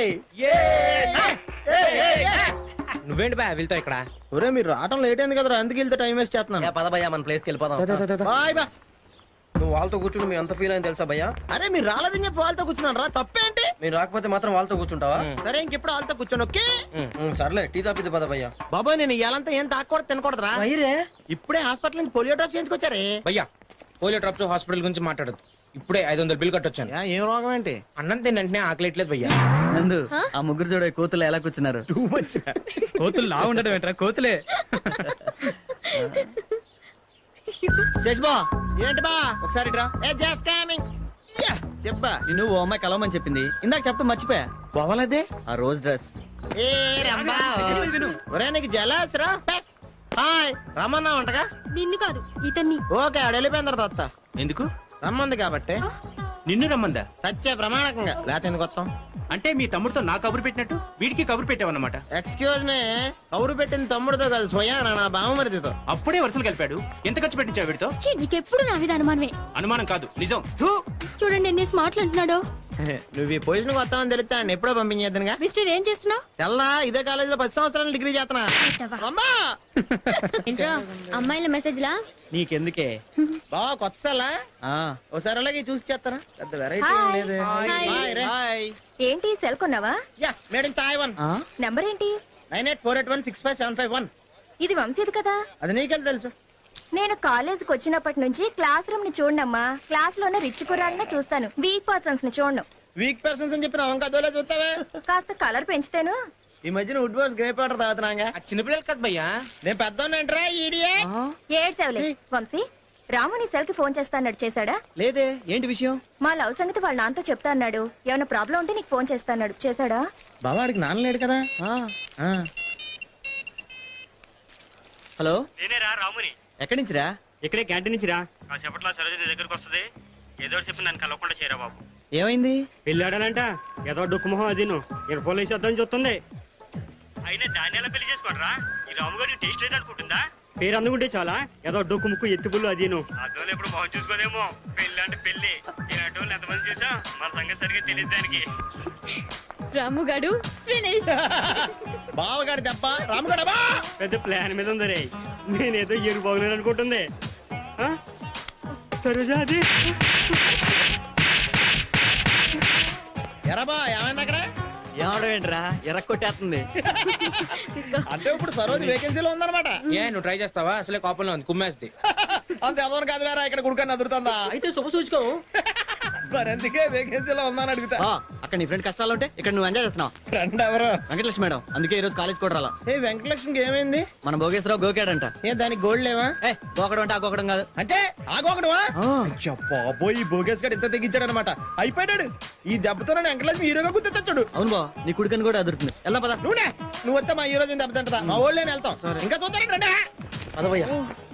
నువ్వేంటి బా వెళ్తావు ఇక్కడ ఒరే మీరు రావటం లేట్ అయింది కదరా అందుకు వెళ్తే టైం వేస్ట్ చేస్తున్నాను పద భయ్యా మన ప్లేస్కి వెళ్ళిపోదాం బాయ్ బా నువ్వు వాళ్ళతో కూర్చుని మేము ఎంత ఫీల్ అయింది తెలుసా భయ్యా అరే మీరు రాలేదని చెప్పి వాళ్ళతో కూర్చున్నాను రా తప్పేంటి మీరు రాకపోతే మాత్రం వాళ్ళతో కూర్చుంటావా సరే ఇంకెప్పుడు వాళ్ళతో కూర్చోను ఓకే ఉమ్, సర్లే టీ తాపిద్ది పద భయ్యా బాబాయ్ నేను ఇవాళంతా ఏం తాకూడదు తినకూడదురా ఇప్పుడే హాస్పిటల్ నుంచి పోలియో డ్రాప్ చేయించుకొచ్చారే భయ్యా పోలియో డ్రాప్స్ హాస్పిటల్ గురించి మాట్లాడదు ఇప్పుడే ఐదు వందల బిల్ కట్టొచ్చాను యా, ఏం రోగం ఏంటి అన్నం తిని వెంటనే ఆకలేట్లేదు భయ్యా నందు ఆ ముగ్గురు చూడ కోతులు ఎలా కూర్చున్నారు కోతులు లా ఉండడం ఏంట్రా కోతులే శేష్బా ఏంటి బా ఒకసారి ఇట్రా ఏ జస్ట్ కమింగ్ చెప్పా నేను ఓ అమ్మాయి కలవమని చెప్పింది ఇందాక చెప్పడం మర్చిపోయా పోవాలదే ఆ రోజ్ డ్రెస్ ఏ రంబా ఒరే నీకు జలాస్ రా హాయ్ రమ్మన్నా ఉంటగా నిన్ను కాదు ఇతన్ని ఓకే ఆడ వెళ్ళిపోయిన తర్వాత వస్తా ఎందుకు రమ్మంది కాబట్టి నిన్ను రమ్మందా సత్య ప్రమాణకంగా లేకపోతే ఎందుకు వస్తాం అంటే మీ తమ్ముడితో నా కబురు పెట్టినట్టు వీడికి కబురు పెట్టావన్నమాట ఎక్స్క్యూజ్ మీ కౌరు పెట్టిన తమ్ముడితో కాదు స్వయాన నా బావమరిదితో అప్పుడే వరుసలు కలిపాడు ఎంత ఖర్చు పెట్టించావు వీడితో ఛీ, నీకెప్పుడు నా మీద అనుమానమే అనుమానం కాదు నిజం ధూ! చూడండి ఎన్ని మాటలు అంటున్నాడో నువ్వు ఈ పొజిషన్ వస్తావని తెలుస్తా అండి ఎప్పుడో పంపించేద్దనుగా మిస్టర్ ఏం చేస్తున్నావు తెల్లా ఇదే కాలేజీలో పది సంవత్సరాలు డిగ్రీ చేస్తున్నా రమ్మా ఏంట్రా అమ్మాయిల మెసేజ్ లా నీకెందుకే బావ కొత్త సెల్లా ఆ ఒకసారి అలాగే చూసి చేస్తారా పెద్ద వెరైటీ ఏం లేదు Bye రే. హాయ్ ఏంటి సెల్ కొన్నావా యా మేడ్ ఇన్ తాయివన్ ఆ నంబర్ ఏంటి nine eight four eight one six five seven five one ఇది వంశీది కదా అది నీకెళ్ళి తెలుసు నేను కాలేజీకి వచ్చినప్పటి నుంచి క్లాస్ రూమ్ ని చూడమ్మా క్లాస్ లోనే రిచ్ కుర్రాళ్ళనే చూస్తాను వీక్ పర్సన్స్ ని చూడను వీక్ పర్సన్స్ అని చెప్పిన వంక అదోలా చూస్తావే కాస్త కలర్ పెంచుతాను ఈ మధ్యన వుడ్ బాస్ గ్రేప్ వాటర్ తాగుతున్నాగా ఆ చిన్నపిల్లలు కదా భయ్యా నేను పెద్దోన్నంటరా ఈడియే ఏడ్చావులే వంశీ రాము నీ సెల్ కి ఫోన్ చేస్తా అన్నాడు చేశాడా లేదే ఏంటి విషయం మా లవ్ సంగతి వాళ్ళ నాన్నతో చెప్తా అన్నాడు ఏమైనా ప్రాబ్లం ఉంటే నీకు ఫోన్ చేస్తా అన్నాడు చేశాడా బావాడికి నాన్న లేడు కదా ఆ, ఆ. హలో నేనేరా రాముని ఎక్కడి నుంచిరా ఇక్కడే క్యాంటీన్ నుంచి రా కాసేపట్లో సరోజ నీ దగ్గరకు వస్తుంది ఏదో ఒకటి చెప్పి నన్ను కలవకుండా చేయరా బాబు ఏమైంది పెళ్ళాడానంట ఏదో డొక్కుమొహం అది ఇరపోలు వేసేద్దని చూస్తుంది అయినా దాన్ని ఎలా పెళ్లి చేసుకోడరా ఈ రాముగారికి టేస్ట్ లేదు అనుకుంటుందా పేరు అందుకుంటే చాలా ఏదో డొక్కు ముక్కు ఎత్తుపుల్లు అదీను అదోలు ఎప్పుడు మొహం చూసుకోదేమో పెళ్ళి అంటే పెళ్లి ఇలాంటి వాళ్ళు ఎంతమంది చూసా మన సంగతి సరిగ్గా తెలియదు దానికి రాముగాడు ఫినిష్ బావగాడి దెబ్బ రాముగాడ బా పెద్ద ప్లాన్ మీద ఉంది రే నేనేదో ఎరు బాగులేను అనుకుంటుంది ఆ? సరోజా అది ఎరా బా ఏమైంది అక్కడ ఏమడం ఏంట్రా ఎర్రకొట్టేస్తుంది అంటే ఇప్పుడు సరోజు వేకెన్సీలో ఉందన్నమాట ఏ నువ్వు ట్రై చేస్తావా అసలే కోపంలో ఉంది కుమ్మేస్తుంది అంత ఎవరు కాదు వేరా ఇక్కడ కుడుకని అదురుతుందా అయితే శుభ సూచుకో మరి అందుకే వేకెన్సీలో ఉందని అడుగుతా అక్కడ నీ ఫ్రెండ్ కష్టాలు ఉంటే ఇక్కడ నువ్వు ఎంజాయ్ చేస్తున్నావు ఫ్రెండ్ ఎవరు వెంకటలక్ష్మి మేడం అందుకే ఈ రోజు కాలేజ్ కూడా రాలా ఏ వెంకటలక్ష్మికి ఏమైంది మన భోగేశ్వరరావు గోకాడంట ఏ దానికి గోల్డ్ లేవా ఏ గోకడం అంటే ఆ గోకడం కాదు అంటే ఆగోకడువా ఆ, బాబోయ్ ఈ బోగేస్ గడు ఇంత తెగించాడు అనమాట అయిపోయాడు ఈ దెబ్బతో నన్ను వెంకటలక్ష్మి హీరోగా గుర్తెచ్చాడు అవును బా నీ కుడికని కూడా అదురుతుంది ఎలా పద నువ్వునే నువ్వు వస్తే మా హీరో దెబ్బ తింటదా మా వాళ్ళు నేను వెళ్తాం ఇంకా చూస్తారండి రండి పదవయ్యా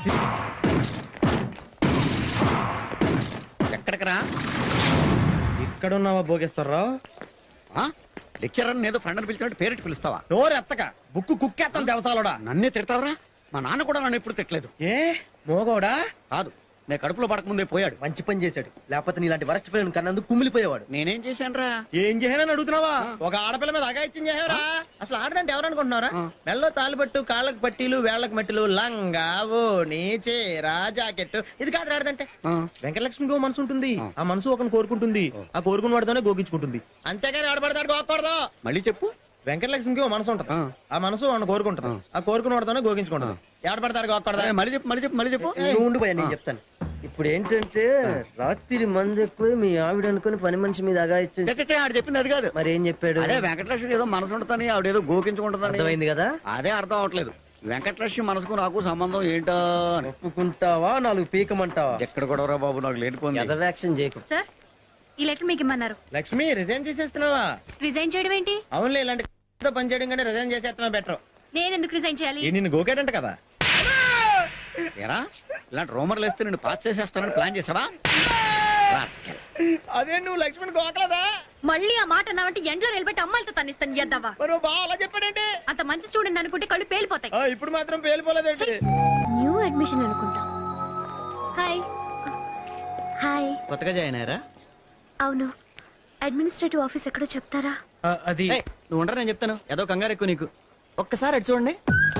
ఎక్కడికి రా ఇక్కడ ఉన్నావా భోగేశ్వరరావు లెక్చరర్ ఏదో ఫ్రెండ్ అని పిలిచినట్టు పేరెట్టి పిలుస్తావా నోరు ఎత్తక బుక్కు కుక్కేస్తాను దేవసాలోడా నన్నే తిడతావరా మా నాన్న కూడా నన్ను ఎప్పుడు తిట్టలేదు ఏ మోగోడా కాదు నేను కడుపులో పడకముందే పోయాడు మంచి పని చేశాడు లేకపోతే నీలాంటి వరస్ట్ ఫ్రెండ్ కన్నందుకు కుమిలిపోయేవాడు నేనేం చేశానురా ఏం చేయనని అడుగుతున్నావా ఒక ఆడపిల్ల మీద అగాయిత్యం చేసావరా అసలు ఆడదంటే ఎవరు అనుకుంటున్నారా మెల్లో తాలిపట్టు కాళ్ళకు పట్టీలు వేళ్ళకు మట్టిలు లంగా ఓణి చీర జాకెట్ ఇది కాదు ఆడదంటే ఆ. వెంకటలక్ష్మికి ఓ మనసు ఉంటుంది ఆ మనసు ఒకరిని కోరుకుంటుంది ఆ కోరుకున్న వాడితోనే గోగించుకుంటుంది అంతేగాని ఆడబడతాడు గోకూడదు మళ్ళీ చెప్పు వెంకటలక్ష్మికి ఓ మనసు ఉంటుంది ఆ. ఆ మనసు వాడిని కోరుకుంటుంది ఆ కోరుకున్న వాడితోనే గోగించుకుంటుంది ఏడబడతాడు గోకూడదా అరే, మళ్ళీ చెప్పు మళ్ళీ చెప్పు మళ్ళీ చెప్పు నువ్వు ఉండు భయ్యా నేను చెప్తాను ఇప్పుడు ఏంటంటే రాత్రి మంది ఎక్కువ మీ ఆవిడ అనుకుని పని మనిషి మీద అగా చే, చే, చే, ఆడు చెప్పింది అది కాదు మరి ఏం చెప్పాడు అదే వెంకటలక్ష్మి ఏదో మనసు ఉంటుందని ఆవిడేదో గోకించుకుంటుందని అర్థమైంది కదా అదే అర్థం అవట్లేదు వెంకటలక్ష్మి మనసుకు నాకు సంబంధం ఏంటో అని ఒప్పుకుంటావా నాలుగు పీకమంటావా ఎక్కడ గొడవరా బాబు నాకు లేనిపోయింది ఎదవ్యాక్షన్ చేయకు సార్ ఈ లెటర్ మీకు ఇమ్మన్నారు లక్ష్మి రిజైన్ చేసేస్తున్నావా రిజైన్ చేయడం ఏంటి అవునులే ఇలాంటి పని చేయడం కంటే రిజైన్ చేసేస్తామే బెటర్ నేను ఎందుకు రిజైన్ చేయాలి ఈ నిన్ను గోకేటంట కదా ఎరా ఇలాంటి రోమర్లు వేస్తే నేను పాస్ చేసేస్తానని ప్లాన్ చేసావా రాస్కెల్. అదే నువ్వు లక్ష్మణ్ గోకలేదా మళ్ళీ ఆ మాట అన్నావంటే ఎండ్లో నిలబెట్టి అమ్మాయిలతో తన్నిస్తాను ఎద్దవా మరి బా అలా చెప్పాడంటే అంత మంచి స్టూడెంట్ అనుకుంటే కళ్ళు పేలిపోతాయి ఆ, ఇప్పుడు మాత్రం పేలిపోలేదండి న్యూ అడ్మిషన్ అనుకుంటా హాయ్ హాయ్ కొత్తగా జాయిన్ అయ్యారా అవును అడ్మినిస్ట్రేటివ్ ఆఫీస్ ఎక్కడో చెప్తారా ఆ, అది ఏయ్, నువ్వు ఉండరా నేను చెప్తాను ఏదో కంగారు ఎక్కువ నీకు ఒక్కసారి అటు చూడండి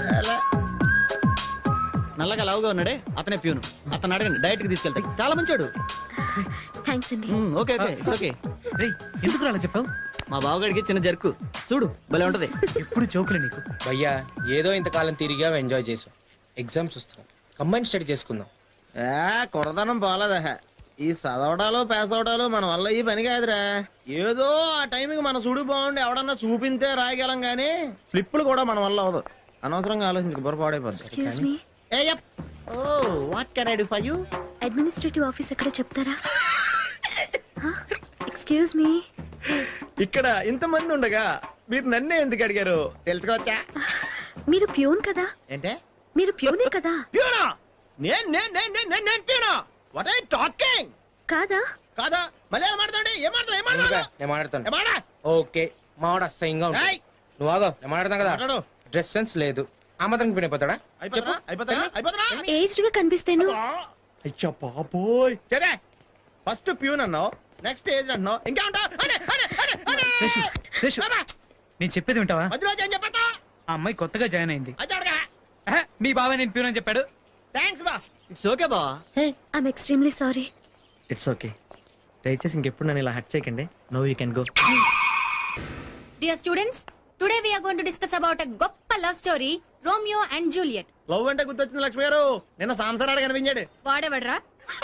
నల్లగా లావుగా ఉన్నాడే అతనే ప్యూను అతను అడగండి డైరెక్ట్ కి తీసుకెళ్తాడు చాలా మంచాడు థ్యాంక్స్ అండి ఓకే ఓకే ఇట్స్ ఓకే రేయ్ ఎందుకు అలా చెప్పావు మా బావగాడికి చిన్న జరుకు చూడు భలే ఉంటది ఎప్పుడు జోకులే నీకు భయ్యా ఏదో ఇంతకాలం తిరిగా ఎంజాయ్ చేసాం ఎగ్జామ్స్ వస్తున్నాం కంబైన్ స్టడీ చేసుకుందాం ఏ కురదనం పోలేదా ఈ చదవడాలు పాస్ అవడాలు మన వల్ల ఈ పని కాదురా ఏదో ఆ టైంకి మన చూడు బాగుండి ఎవడన్నా చూపింతే రాయగలం కానీ స్లిప్పులు కూడా మన వల్ల అవదు అనవసరంగా ఆలోచించి బుర్ర పాడైపోద్ది ఎక్స్క్యూజ్ మీ ఏ yup oh what can I do for you administrative office ఎక్కడో చెప్తారా ఎక్స్క్యూజ్ మీ ఇక్కడ ఇంతమంది ఉండగా మీరు నన్నే ఎందుకు అడిగారు తెలుసుకోవచ్చా మీరు ప్యూన్ కదా ఏంటే మీరు ప్యూనే కదా ప్యూనా నేను నేను నేను నేను నేను నేను ప్యూనా వాట్ ఐ టాకింగ్ కాదా కాదా మళ్ళీ ఏం మాట్లాడండి ఏం మాట్లాడు ఏం ఇంకా మాట్లాడు నేను మాట్లాడతాను ఏం మాట్లా ఓకే మావాడు అసహ్యంగా ఉంటాడు ఏయ్! నువ్వు ఆగో నేను మాట్లాడతాను కదా మాట్లాడు డ్రెస్ సెన్స్ లేదు ఆ మాత్రం పినిపోతాడా అయిపోతారా అయిపోతారా అయిపోతారా ఏజ్డ్ గా కనిపిస్తేను అయ్యా బాబోయ్ సరే ఫస్ట్ ప్యూన్ అన్నావు నెక్స్ట్ ఏజ్ అన్నావు ఇంకా ఉంటావు శేషు శేషు నేను చెప్పేది వింటావా మధ్యలో ఏం చెప్పా ఆ అమ్మాయి కొత్తగా జాయిన్ అయింది అది అడగా ఆహా, మీ బాబాయ్ నేను ప్యూన్ అని చెప్పాడు థ్యాంక్స్ బా ఇట్స్ ఓకే బావా I'm extremely sorry it's okay దయచేసి ఇంకెప్పుడు నన్ను ఇలా హట్ చేయకండి no you can go dear students today we are going to discuss about a గొప్ప love story Romeo and Juliet love అంటే గుర్తొచ్చింది లక్ష్మి గారు నిన్న సాంసరాడు కనిపించాడు వాడేవడ్రా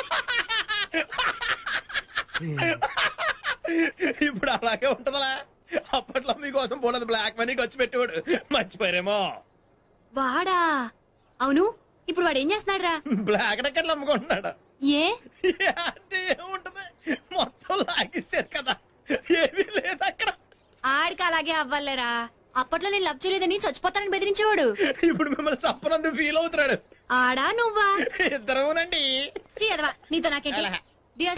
ఇప్పుడు అలాగే ఉంటదలా అప్పట్లో మీకోసం పోలేదు బ్లాక్ మనీ ఖర్చు పెట్టేవాడు మర్చిపోయారేమో వాడా అవును ఇప్పుడు వాడు ఏం చేస్తున్నాడు రా బ్లాక్ టికెట్లు అమ్ముకుంటున్నాడు ఏ ఏ అంటే ఏముంటది మొత్తం లాగేశారు కదా ఏమీ లేదు అక్కడ ఆడికి అలాగే అవ్వాలేరా అప్పట్లో నేను లవ్ చేయలేదని చచ్చిపోతానని బెదిరించేవాడు ఇప్పుడు మిమ్మల్ని చప్పనందు ఫీల్ అవుతున్నాడు ఆడా నువ్వా ఇద్దరునండి చేయదవా నీతో నాకేంటి అలాగే. డియర్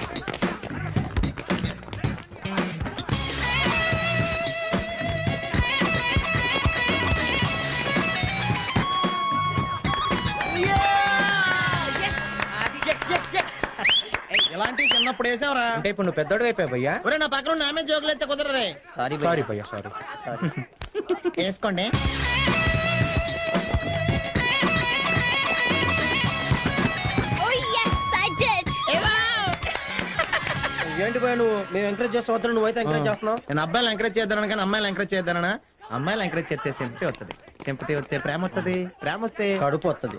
ఇలాంటి చిన్నప్పుడు వేసావరా అంటే ఇప్పుడు నువ్వు పెద్దోడు అయిపోయావు భయ్యా ఒరే నా పక్కన నామే జోకులు అయితే కుదరరే సారీ సారీ భయ్యా సారీ వేసుకోండి ఏంటి పోయా నువ్వు మేము ఎంకరేజ్ చేస్తూ వద్దు నువ్వైతే ఎంకరేజ్ చేస్తున్నావు నేను అబ్బాయిలు ఎంకరేజ్ చేద్దాను కానీ అమ్మాయిలు ఎంకరేజ్ చేద్దానా అమ్మాయిలు ఎంకరేజ్ చేస్తే సింపతి వస్తుంది సింపతి వస్తే ప్రేమ వస్తుంది ప్రేమ వస్తే కడుపు వస్తుంది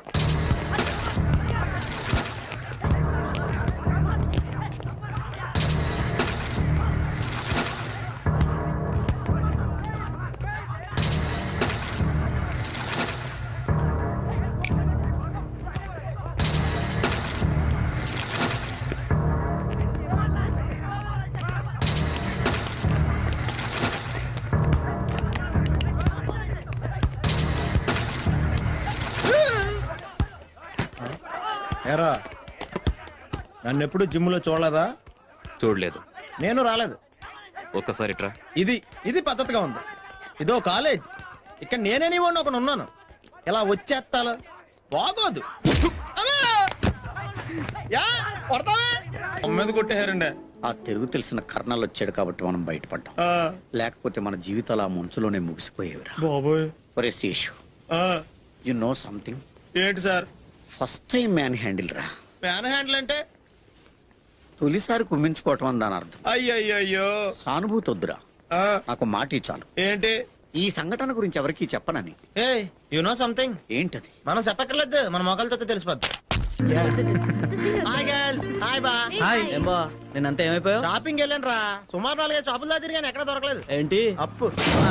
ఏరా నన్ను ఎప్పుడు జిమ్ లో చూడలేదా చూడలేదు నేను రాలేదు ఒక్కసారి ట్రా ఇది ఇది పద్ధతిగా ఉంది ఇదో కాలేజ్ ఇక్కడ నేనే నీ వాడిని ఒకడు ఉన్నాను ఇలా వచ్చేస్తాలు బాగోదు అమ్మా! యా కొడతావా మీద కొట్టేశారండి ఆ తెలుగు తెలిసిన కర్ణాలు వచ్చాడు కాబట్టి మనం బయటపడ్డాం ఆ, లేకపోతే మన జీవితాలు ఆ ముంచులోనే ముగిసిపోయేవిరా బాబోయ్ ఒరే శేషు ఆ, యు నో సంథింగ్ ఏంటి sir first time man handle రా మ్యాన్ హ్యాండిల్ అంటే తొలిసారి కుమ్మించుకోవటం అని దాని అర్థం అయ్యయ్యో సానుభూతి వద్దురా ఆ, నాకు మాట చాలు ఏంటి ఈ సంఘటన గురించి ఎవరికీ చెప్పనని ఏ యు నో సంథింగ్ ఏంటది మనం చెప్పక్కర్లేదు మన మొక్కలతో తెలిసిపోద్ది హాయ్ గర్ల్స్ హాయ్ బా హాయ్ ఏం బా నేనంతా ఏమైపోయావు షాపింగ్ వెళ్ళండి రా సుమారు నాలుగైదు షాపులు దాకా తిరిగాను ఎక్కడ దొరకలేదు ఏంటి అప్పు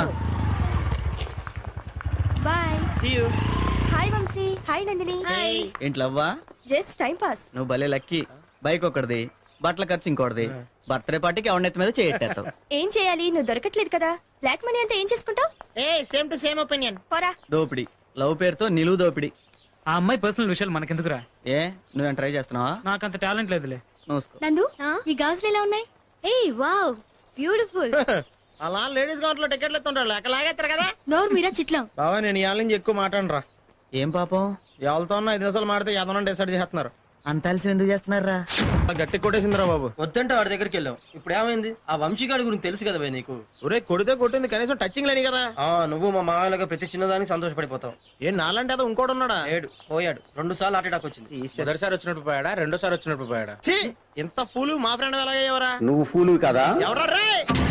bye See you. Hi Vamshi hi Nandini hi ఏంటి లవ్వా జస్ట్ టైం పాస్ నువ్వు భలే లక్కీ బైక్ ఒకటిది బట్టల ఖర్చు ఇంకోటిది బర్త్డే పార్టీకి ఎవరినెత్తి మీద చేయట్టేస్తావు ఏం చేయాలి నువ్వు దొరకట్లేదు కదా బ్లాక్ మనీ అంతా ఏం చేసుకుంటావు ఏ సేమ్ టు సేమ్ ఒపీనియన్ పోరా దోపిడి లవ్ పేరుతో నిలువు దోపిడి ఆ అమ్మాయి పర్సనల్ విషయాలు మనకెందుకురా ఏ నువ్వేం ట్రై చేస్తున్నావా నాకంత టాలెంట్ లేదులే నోసుకో నందు ఈ గాజులు ఎలా ఉన్నాయి ఏయ్ వావ్ బ్యూటిఫుల్ అలా లేడీస్ కౌంటర్ లో టికెట్లు ఎత్తుంటారు లెక్క లాగేస్తారు కదా నోరు మీరా చిట్లం బాబా నేను ఇవాళ నుంచి ఎక్కువ మాట్లాడరా ఏం పాపం ఎవరితో ఉన్న ఐదు నిమిషాలు మాడితే యాదవ్ డిసైడ్ చేస్తున్నారు అంత అలసి ఎందుకు చేస్తున్నారా గట్టి కొట్టేసిందిరా బాబు వద్దంటే వాడి దగ్గరికి వెళ్ళాం ఇప్పుడు ఏమైంది ఆ వంశీగాడి గురించి తెలుసు కదా భయ్ నీకు ఒరే కొడితే కొట్టింది కనీసం టచింగ్ లేని కదా ఆ నువ్వు మా మామయ్యలాగా ప్రతి చిన్నదానికి సంతోషపడిపోతావు ఏం నాలంటే అదో ఇంకోటి ఉన్నాడా ఏడు పోయాడు రెండు సార్లు హార్ట్ అటాక్ వచ్చింది మొదటిసారి వచ్చినప్పుడు పోయాడా రెండోసారి వచ్చినప్పుడు పోయాడా ఛీ ఇంత ఫూలు మా ఫ్రెండ్ ఎలాగయ్యేవరా నువ్వు ఫూలు కదా ఎవరా రే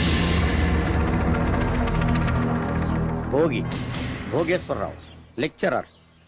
Bhogi Bhogeswararao lecturer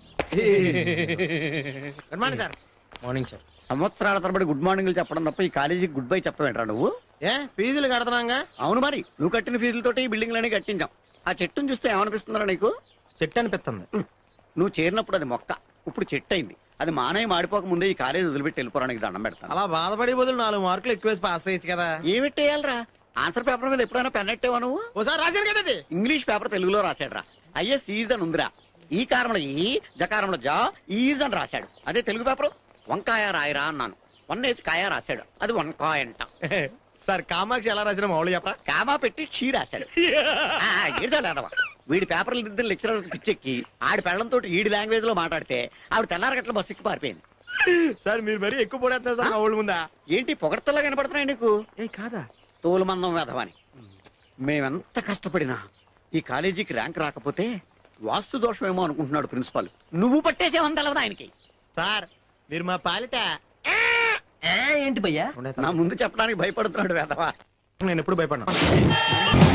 good morning sir morning sir సంవత్సరాల తరబడి గుడ్ మార్నింగ్లు చెప్పడం తప్ప ఈ కాలేజీకి గుడ్ బై చెప్పవేంట్రా నువ్వు ఏ ఫీజులు కడుతున్నాగా అవును మరి నువ్వు కట్టిన ఫీజులతోటి ఈ బిల్డింగ్లన్నీ కట్టించాం ఆ చెట్టును చూస్తే ఏమనిపిస్తుందిరా నీకు చెట్టు అనిపిస్తుంది నువ్వు చేరినప్పుడు అది మొక్క ఇప్పుడు చెట్టు అయింది అది మానయ్య మాడిపోక ముందే ఈ కాలేజ్ వదిలిపెట్టి వెళ్ళిపోవడానికి దండం పెడతాను అలా బాధపడి బదులు నాలుగు మార్కులు ఎక్కువేసి పాస్ అయ్యచ్చు కదా ఏమిట్టేయాలరా ఆన్సర్ పేపర్ మీద ఎప్పుడైనా పెన్ ఎట్టేవా నువ్వు ఓసారి రాశాను కదా ఇది ఇంగ్లీష్ పేపర్ తెలుగులో రాశాడురా ఐఎస్ ఈజ్ అని ఉందిరా ఈ కారంలో ఈ జకారంలో జా ఈజ్ అని రాశాడు అదే తెలుగు పేపర్ వంకాయ రాయరా అన్నాను వన్ వేసి కాయ రాశాడు అది వంకాయ అంట సార్ కామాక్షి ఎలా రాసిన మామూలు చెప్పరా కామా పెట్టి షీ రాశాడు ఆ, ఏడ్చాలేదవా వీడి పేపర్లు దిద్దిన లెక్చరర్ పిచ్చెక్కి ఆడి పెళ్ళంతో ఈడి లాంగ్వేజ్ లో మాట్లాడితే ఆవిడ తెల్లారగట్ల బస్సు ఎక్కి పారిపోయింది సార్ మీరు మరీ ఎక్కువ పడేస్తున్నారు సార్ మా ఊళ్ళ ముందా ఏంటి పొగడతలా కనపడుతున్నాయి నీకు ఏ కాదా తోలుమందం వేధవని మేమెంత కష్టపడినా ఈ కాలేజీకి ర్యాంక్ రాకపోతే వాస్తు దోషమేమో అనుకుంటున్నాడు ప్రిన్సిపాల్ నువ్వు పట్టేసేవని తెలవదు ఆయనకి సార్ మీరు మా పాలిట ఏంటి భయ్యా నా ముందు చెప్పడానికి భయపడుతున్నాడు వేధవా నేను ఎప్పుడు భయపడినా